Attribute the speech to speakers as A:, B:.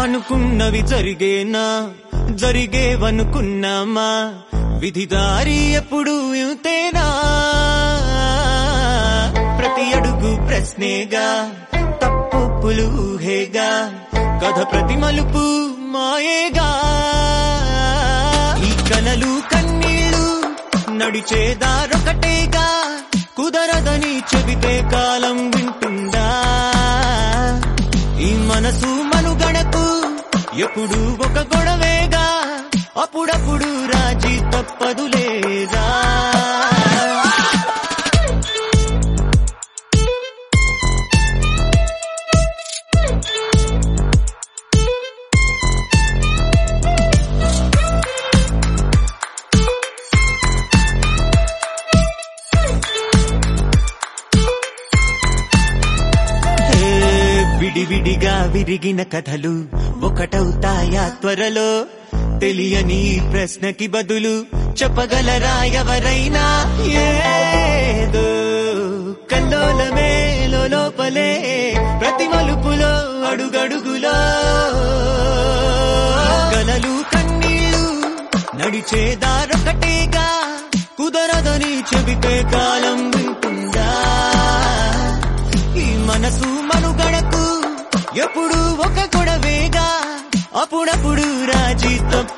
A: అనుకున్నవి జరిగేనా జరిగేవనుకున్నామా విధి దారి ఎప్పుడు ఇంతేనా ప్రతి అడుగు ప్రశ్నేగా తప్పులు ఊహేగా కథ ప్రతి మలుపు మాయేగా ఈ కలలు కన్నీళ్ళు నడిచేదారొకటేగా కుదరదని చెబితే కాలం వింటుందా ఈ మనసు మనుగడకు ఎప్పుడు ఒక గొడవేగా అప్పుడప్పుడు రాజీ తప్పదులేదా హే, విడివిడిగా విరిగిన కథలు ఒకటవుతాయా త్వరలో తెలియని ఈ ప్రశ్నకి బదులు చెప్పగలరా ఎవరైనా ఏదో కల్లోలమే లోపలే ప్రతి మలుపులో అడుగడుగులో కలలు కన్నీళ్ళు నడిచే దారొకటేగా కుదరదని చెబితే కాలం వింటుందా ఈ మనసు మనుగడకు ఎప్పుడు ఒక గొడవేగా అప్పుడప్పుడు రాజీ తప్ప